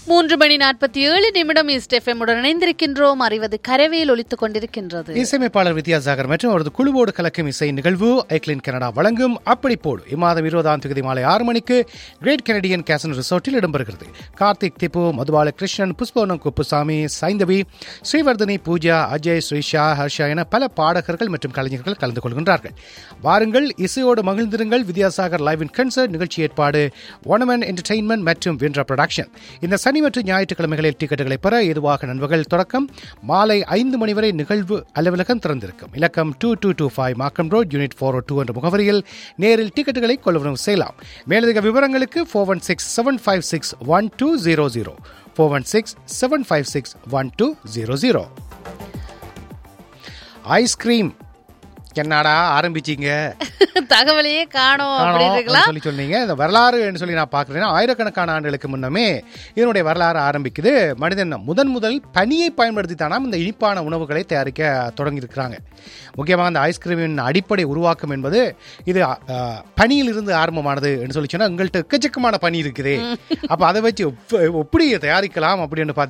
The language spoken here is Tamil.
மூன்று மணி நாற்பத்தி ஏழு நிமிடம் ஈஸ்ட் எஃப்எம் உடன் இணைந்திருக்கின்றோம் அறிவது கரவையில் ஒலித்துக் கொண்டிருக்கின்றது இசையமைப்பாளர் வித்யாசாகர் மற்றும் அவரது குழுவோடு கலக்கும் இசை நிகழ்வு ஐக்லின் கனடா வழங்கும் அப்படி போடு இம்மாதம் இருபதாம் தேதி மாலை ஆறு மணிக்கு கிரேட் கனடியன் கேசன் ரிசோர்ட்டில் இடம்பெறுகிறது கார்த்திக் திப்பு மதுபால கிருஷ்ணன் புஷ்பவனம் குப்புசாமி சைந்தவி ஸ்ரீவர்தனி பூஜா அஜய் ஸ்ரீஷா ஹர்ஷா என பல பாடகர்கள் மற்றும் கலைஞர்கள் கலந்து கொள்கின்றார்கள் வாருங்கள் இசையோடு மகிழ்ந்திருங்கள் வித்யாசாகர் லைவ் இன் கன்சர்ட் நிகழ்ச்சி ஏற்பாடு ஒனமன் என்டர்டெயின்மெண்ட் மற்றும் வின்ரா ப்ரொடக்ஷன் இந்த சனி மற்றும் ஞாயிற்றுக்கிழமைகளில் டிக்கெட்டுகளை பெற எதுவாக நண்பர்கள் தொடக்கம் மாலை ஐந்து மணி வரை நிகழ்வு அலுவலகம் திறந்திருக்கும் இலக்கம் two two two five Markham road unit four two என்ற முகவரியில் நேரில் டிக்கெட்டுகளை கொள்வனம் செய்யலாம் மேலதிக விவரங்களுக்கு four one six seven five six one two zero zero four one six seven five six one two zero zero ice cream என்னடா ஆரம்பிச்சீங்க தகவலையே காணோம் காணோம் அப்படின்னு இருக்கலாம் சொல்லி சொன்னீங்க இந்த வரலாறுன்னு சொல்லி நான் பார்க்குறேன் ஆயிரக்கணக்கான ஆண்டுகளுக்கு முன்னமே இதனுடைய வரலாறு ஆரம்பிக்குது மனிதன் முதன் முதல் பனியை பயன்படுத்தி தானாம் இந்த இனிப்பான உணவுகளை தயாரிக்க தொடங்கியிருக்கிறாங்க முக்கியமாக அந்த ஐஸ்கிரீமின் அடிப்படை உருவாக்கம் என்பது இது அஹ், பனியிலிருந்து ஆரம்பமானது என்று சொல்லி சொன்னால் உங்கள்கிட்ட எக்கச்சக்கமான பனி இருக்குதே அப்போ அதை வச்சு ஒப்ப- எப்படி தயாரிக்கலாம் அப்படின்னு